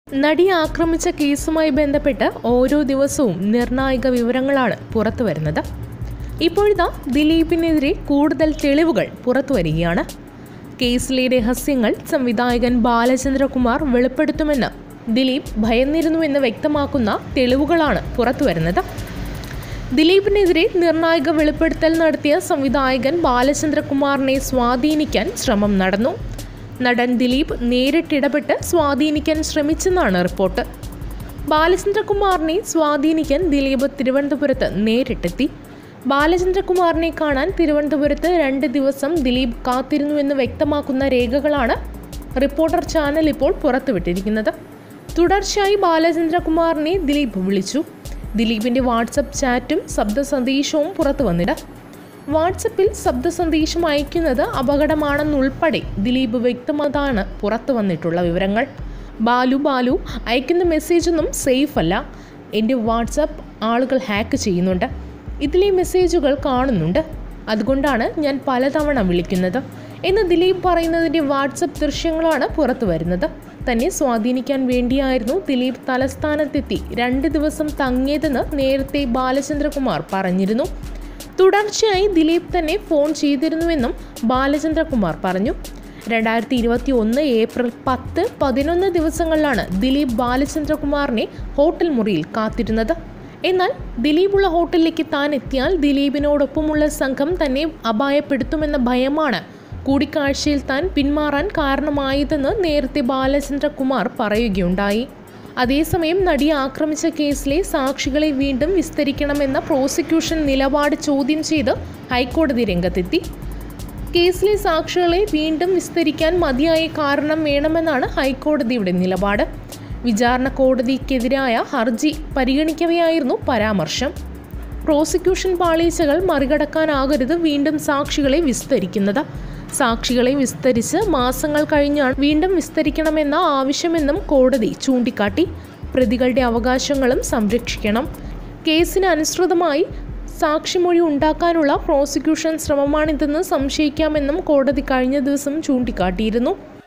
നടിയെ ആക്രമിച്ച കേസുമായി ബന്ധപ്പെട്ട് ഓരോ ദിവസവും നിർണായക വിവരങ്ങളാണ് പുറത്തു വരുന്നത് ഇപ്പോഴിതാ ദിലീപിനെതിരെ കൂടുതൽ തെളിവുകൾ പുറത്തു വരികയാണ് കേസിലെ രഹസ്യങ്ങൾ സംവിധായകൻ ബാലചന്ദ്രകുമാർ വെളിപ്പെടുത്തുമെന്ന് ദിലീപ് ഭയന്നിരുന്നുവെന്ന് വ്യക്തമാക്കുന്ന തെളിവുകളാണ് പുറത്തു വരുന്നത് ദിലീപിനെതിരെ നിർണായക വെളിപ്പെടുത്തൽ നടത്തിയ സംവിധായകൻ ബാലചന്ദ്രകുമാറിനെ സ്വാധീനിക്കാൻ ശ്രമം നടന്നു നടൻ ദിലീപ് നേരിട്ടിടപെട്ട് സ്വാധീനിക്കാൻ ശ്രമിച്ചെന്നാണ് റിപ്പോർട്ട് ബാലചന്ദ്രകുമാറിനെ സ്വാധീനിക്കാൻ ദിലീപ് തിരുവനന്തപുരത്ത് നേരിട്ടെത്തി ബാലചന്ദ്രകുമാറിനെ കാണാൻ തിരുവനന്തപുരത്ത് രണ്ട് ദിവസം ദിലീപ് കാത്തിരുന്നുവെന്ന് വ്യക്തമാക്കുന്ന രേഖകളാണ് റിപ്പോർട്ടർ ചാനൽ ഇപ്പോൾ പുറത്തുവിട്ടിരിക്കുന്നത് തുടർച്ചയായി ബാലചന്ദ്രകുമാറിനെ ദിലീപ് വിളിച്ചു ദിലീപിന്റെ വാട്സപ്പ് ചാറ്റും ശബ്ദ സന്ദേശവും പുറത്തു വന്നിട വാട്സപ്പിൽ ശബ്ദ സന്ദേശം അയക്കുന്നത് അപകടമാണെന്നുൾപ്പെടെ ദിലീപ് വ്യക്തമാതാണ് പുറത്തു വന്നിട്ടുള്ള വിവരങ്ങൾ ബാലു ബാലു അയക്കുന്ന മെസ്സേജൊന്നും സേഫ് അല്ല എൻ്റെ വാട്സപ്പ് ആളുകൾ ഹാക്ക് ചെയ്യുന്നുണ്ട് ഇതിലെ മെസ്സേജുകൾ കാണുന്നുണ്ട് അതുകൊണ്ടാണ് ഞാൻ പലതവണ വിളിക്കുന്നത് എന്ന് ദിലീപ് പറയുന്നതിൻ്റെ വാട്സപ്പ് ദൃശ്യങ്ങളാണ് പുറത്തു വരുന്നത് തന്നെ സ്വാധീനിക്കാൻ വേണ്ടിയായിരുന്നു ദിലീപ് തലസ്ഥാനത്തെത്തി രണ്ട് ദിവസം തങ്ങിയതെന്ന് നേരത്തെ ബാലചന്ദ്രകുമാർ പറഞ്ഞിരുന്നു തുടർച്ചയായി ദിലീപ് തന്നെ ഫോൺ ചെയ്തിരുന്നുവെന്നും ബാലചന്ദ്രകുമാർ പറഞ്ഞു രണ്ടായിരത്തി ഇരുപത്തി ഒന്ന് ഏപ്രിൽ പത്ത് പതിനൊന്ന് ദിവസങ്ങളിലാണ് ദിലീപ് ബാലചന്ദ്രകുമാറിനെ ഹോട്ടൽ മുറിയിൽ കാത്തിരുന്നത് എന്നാൽ ദിലീപുള്ള ഹോട്ടലിലേക്ക് താൻ എത്തിയാൽ ദിലീപിനോടൊപ്പമുള്ള സംഘം തന്നെ അപായപ്പെടുത്തുമെന്ന ഭയമാണ് കൂടിക്കാഴ്ചയിൽ താൻ പിന്മാറാൻ കാരണമായതെന്ന് നേരത്തെ ബാലചന്ദ്രകുമാർ പറയുകയുണ്ടായി അതേസമയം നടിയെ ആക്രമിച്ച കേസിലെ സാക്ഷികളെ വീണ്ടും വിസ്തരിക്കണമെന്ന പ്രോസിക്യൂഷൻ നിലപാട് ചോദ്യം ചെയ്ത് ഹൈക്കോടതി രംഗത്തെത്തി കേസിലെ സാക്ഷികളെ വീണ്ടും വിസ്തരിക്കാൻ മതിയായ കാരണം വേണമെന്നാണ് ഹൈക്കോടതിയുടെ നിലപാട് വിചാരണ കോടതിക്കെതിരായ ഹർജി പരിഗണിക്കവെയായിരുന്നു പരാമർശം പ്രോസിക്യൂഷൻ പാളീച്ചകൾ മറികടക്കാനാകരുത് വീണ്ടും സാക്ഷികളെ വിസ്തരിക്കുന്നത് സാക്ഷികളെ വിസ്തരിച്ച് മാസങ്ങൾ കഴിഞ്ഞാണ് വീണ്ടും വിസ്തരിക്കണമെന്ന ആവശ്യമെന്നും കോടതി ചൂണ്ടിക്കാട്ടി പ്രതികളുടെ അവകാശങ്ങളും സംരക്ഷിക്കണം കേസിന് അനുസൃതമായി സാക്ഷിമൊഴി ഉണ്ടാക്കാനുള്ള പ്രോസിക്യൂഷൻ ശ്രമമാണിതെന്ന് സംശയിക്കാമെന്നും കോടതി കഴിഞ്ഞ ദിവസം ചൂണ്ടിക്കാട്ടിയിരുന്നു